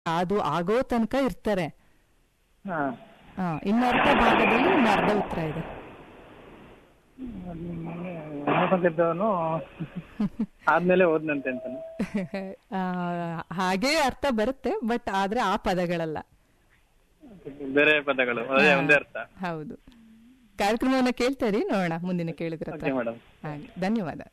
ಅದು ಆಗೋ ತನಕ ಇರ್ತಾರೆ ಹಾ ಆ, ಇನ್ನು ಅರ್ಧ ಭಾಗದಲ್ಲಿ ಇನ್ನು ಅರ್ಧ ಉತ್ತರ ಇದೆ ಓದ್ಕೊಂತಿದ್ದವನು ಆದ್ಮೇಲೆ ಓದ್ನಂತೆ ಅಂತಾನೆ ಆ, ಹಾಗೆ ಅರ್ಥ ಬರುತ್ತೆ ಬಟ್ ಆದ್ರೆ ಆ ಪದಗಳಲ್ಲ ಬೇರೆ ಪದಗಳು ಅದೇ ಒಂದೇ ಅರ್ಥ ಹೌದು ಕಾರ್ಯಕ್ರಮವನ್ನ ಕೇಳ್ತಾರಿ ನೋಡೋಣ ಮುಂದಿನ ಕೇಳಿದ್ರ ಹತ್ರ ಓಕೆ ಮೇಡಮ್ ಹಾಗೆ ಧನ್ಯವಾದ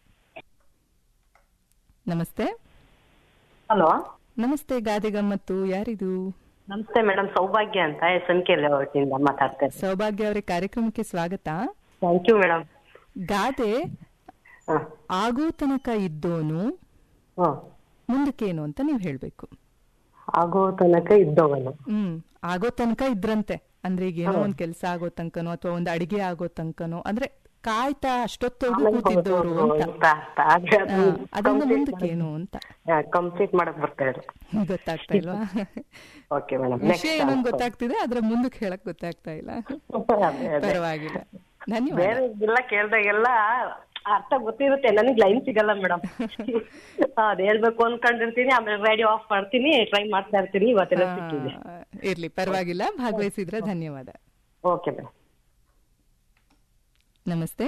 ನಮಸ್ತೆ ಹಲೋ ನಮಸ್ತೆ ಗಾದೆ ಗಮ್ಮತ್ತು ಯಾರಿದು ನಮಸ್ತೆ ಮೇಡಮ್ ಸೌಭಾಗ್ಯ ಅಂತ ಎಸ್ ಎನ್ ಕೆ ಲೇಔಟಿಂದ ಮಾತಾಡ್ತಾ ಇದ್ದೀನಿ ಸೌಭಾಗ್ಯ ಅವರ ಕಾರ್ಯಕ್ರಮಕ್ಕೆ ಸ್ವಾಗತ ಥ್ಯಾಂಕ್ ಯು ಮೇಡಮ್ ಗಾದೆ ಹಾಂ ಆಗೋ ತನಕ ಇದ್ದೋನು ಹಾಂ ಮುಂದಕ್ಕೇನು ಅಂತ ನೀವು ಹೇಳ್ಬೇಕು ಆಗೋ ತನಕ ಇದ್ದವನು ಹ್ಮ್ ಆಗೋ ತನಕ ಇದ್ರಂತೆ ಅಂದ್ರೆ ಈಗ ಏನೋ ಒಂದ್ ಕೆಲ್ಸ ಆಗೋ ತನಕನೋ ಅಥವಾ ಒಂದ್ ಅಡಿಗೆ ಆಗೋ ತನಕನೋ ಅಂದ್ರೆ ಕಾಯ್ತಾ ಅಷ್ಟೊತ್ತವರೆಗೂ ಕೂತಿದ್ದವರು ಅಂತ ಆ, ಅದರಿಂದ ಮುಂದಕ್ಕೇನು ಅಂತ ಕಂಪ್ಲೀಟ್ ಮಾಡಕ್ ಬರ್ತಾ ಇದ್ರು ಗೊತ್ತಾಗ್ತಾ ಇಲ್ವಾ ಓಕೆ ಮೇಡಮ್ ವಿಷಯ ಏನೊಂದು ಗೊತ್ತಾಗ್ತಿದೆ ಆದ್ರೆ ಮುಂದಕ್ಕೆ ಹೇಳಕ್ ಗೊತ್ತಾಗ್ತಾ ಇಲ್ಲ ಪರವಾಗಿಲ್ಲ ಧನ್ಯವಾದ ಬೇರೆ ಎಲ್ಲ ಕೇಳ್ದಾಗೆಲ್ಲ ಅರ್ಥ ಗೊತ್ತಿರುತ್ತೆ ನನಗೆ ಲೈನ್ ಸಿಗಲ್ಲ ಮೇಡಮ್ ಅದ್ ಹೇಳ್ಬೇಕು ಅನ್ಕೊಂಡಿರ್ತೀನಿ ಆಮೇಲೆ ರೇಡಿಯೋ ಆಫ್ ಮಾಡ್ತೀನಿ ಟ್ರೈ ಮಾಡ್ತಾ ಇರ್ತೀನಿ ಇವತ್ತೆಲ್ಲ ಸಿಕ್ಕಿದೆ ಆ, ಇರ್ಲಿ ಪರವಾಗಿಲ್ಲ ಭಾಗವಹಿಸಿದ್ರೆ ಧನ್ಯವಾದ ಓಕೆ ಮೇಡಮ್ ನಮಸ್ತೆ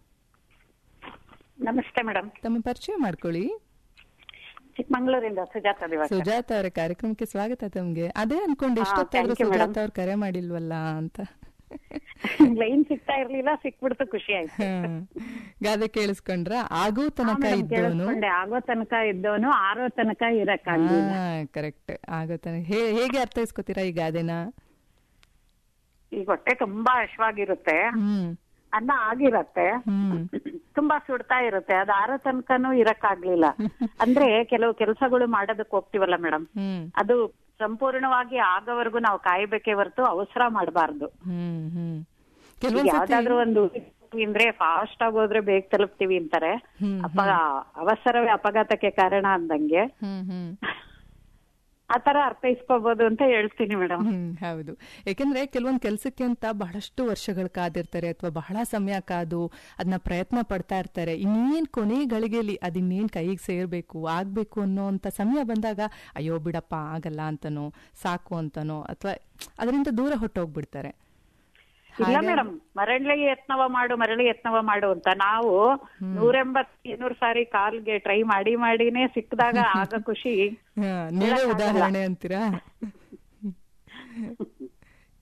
ನಮಸ್ತೆ ಮೇಡಮ್ ತಮ್ಮ ಪರಿಚಯ ಮಾಡ್ಕೊಳ್ಳಿ ಚಿಕ್ಕಮಂಗ್ಳೂರಿಂದ ಸುಜಾತ ದಿವಸ ಸುಜಾತ ಅವರ ಕಾರ್ಯಕ್ರಮಕ್ಕೆ ಸ್ವಾಗತ ತಮ್ಗೆ ಅದೇ ಅನ್ಕೊಂಡು ಹಾ, ಎಷ್ಟೊತ್ತಾದ್ರೂ thank you, ಸುಜಾತ madam. ಅವ್ರು ಕರೆ ಮಾಡಿಲ್ವಲ್ಲ ಅಂತ ಲೈನ್ ಸಿಗ್ತಾ ಇರ್ಲಿಲ್ಲ ಸಿಕ್ಬಿಡ್ತು ಖುಷಿ ಆಯ್ತು ಹ್ಮ್. ಗಾದೆ ಕೇಳಿಸ್ಕೊಂಡ್ರ ಆಗೋ ತನಕ ಮೇಡಮ್ ಇದ್ದವನು ಕೇಳಿಸ್ಕೊಂಡೆ ಆಗೋ ತನಕ ಇದ್ದವನು ಆರೋ ತನಕ ಇರಕ್ಕಾಗ್ಲಿಲ್ಲ ಕರೆಕ್ಟ್ ಆಗೋ ತನಕ ಹೇ- ಹೇಗೆ ಅರ್ಥೈಸ್ಕೊತೀರಾ ಈ ಗಾದೆನ ಈಗ ಹೊಟ್ಟೆ ತುಂಬಾ ಹಶ್ವಾಗಿರುತ್ತೆ ಹ್ಮ್ ಅನ್ನ ಆಗಿರತ್ತೆ ಹ್ಮ್ ತುಂಬಾ ಸುಡ್ತಾ ಇರುತ್ತೆ ಅದು ಆರೋ ತನಕನೂ ಇರಕ್ಕಾಗ್ಲಿಲ್ಲ ಅಂದ್ರೆ ಕೆಲವು ಕೆಲಸಗಳು ಮಾಡೋದಕ್ಕೆ ಹೋಗ್ತಿವಲ್ಲ ಮೇಡಮ್ ಹ್ಮ್ ಅದು ಸಂಪೂರ್ಣವಾಗಿ ಆಗೋವರೆಗೂ ನಾವು ಕಾಯ್ಬೇಕೇ ಹೊರತು ಅವಸರ ಮಾಡಬಾರ್ದು ಹ್ಮ್ ಹ್ಮ್ ಈಗ ಕೆಲವೊಂದ್ಸತಿ ಯಾವ್ದಾದ್ರು ಒಂದು ಅಂದ್ರೆ ಫಾಸ್ಟ್ ಆಗಿ ಹೋದ್ರೆ ಬೇಗ ತಲುಪ್ತೀವಿ ಅಂತಾರೆ ಹ್ಮ್, ಅಪ ಅವಸರವೇ ಅಪಘಾತಕ್ಕೆ ಕಾರಣ ಅಂದಂಗೆ ಹ್ಮ್ ಹ್ಮ್ ಆತರ ಅರ್ಥೈಸ್ಕೋಬಹುದು ಅಂತ ಹೇಳ್ತೀನಿ ಮೇಡಮ್ ಹ್ಮ್ ಹೌದು ಯಾಕೆಂದ್ರೆ ಕೆಲವೊಂದ್ ಕೆಲ್ಸಕ್ಕೆ ಅಂತ ಬಹಳಷ್ಟು ವರ್ಷಗಳು ಕಾದಿರ್ತಾರೆ ಅಥವಾ ಬಹಳ ಸಮಯ ಕಾದು ಅದನ್ನ ಪ್ರಯತ್ನ ಪಡ್ತಾ ಇರ್ತಾರೆ ಇನ್ನೇನ್ ಕೊನೆ ಗಳಿಗೆಲಿ ಅದಿನ್ನೇನ್ ಕೈಗೆ ಸೇರ್ಬೇಕು ಆಗ್ಬೇಕು ಅನ್ನೋಂತ ಸಮಯ ಬಂದಾಗ ಅಯ್ಯೋ ಬಿಡಪ್ಪ ಆಗಲ್ಲ ಅಂತನೋ ಸಾಕು ಅಂತನೋ ಅಥವಾ ಅದರಿಂದ ದೂರ ಹೊಟ್ಟೋಗ್ಬಿಡ್ತಾರೆ ಇಲ್ಲ ಮೇಡಮ್ ಮರಳಿ ಯತ್ನವ ಮಾಡು ಮರಳಿ ಯತ್ನವ ಮಾಡು ಅಂತ ನಾವು ನೂರೆಂಬತ್ ಇನ್ನೂರು ಸಾರಿ ಕಾಲ್ಗೆ ಟ್ರೈ ಮಾಡಿ ಮಾಡಿನೇ ಸಿಕ್ಕಿದಾಗ ಆಗ ಖುಷಿ ಹಾ, ನೀವೇ ಉದಾಹರಣೆ ಅಂತೀರಾ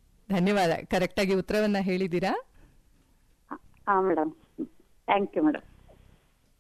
ಧನ್ಯವಾದ ಕರೆಕ್ಟ್ ಆಗಿ ಉತ್ತರವನ್ನ ಹೇಳಿದೀರಾ ಹಾ ಮೇಡಮ್ ಥ್ಯಾಂಕ್ ಯು ಮೇಡಮ್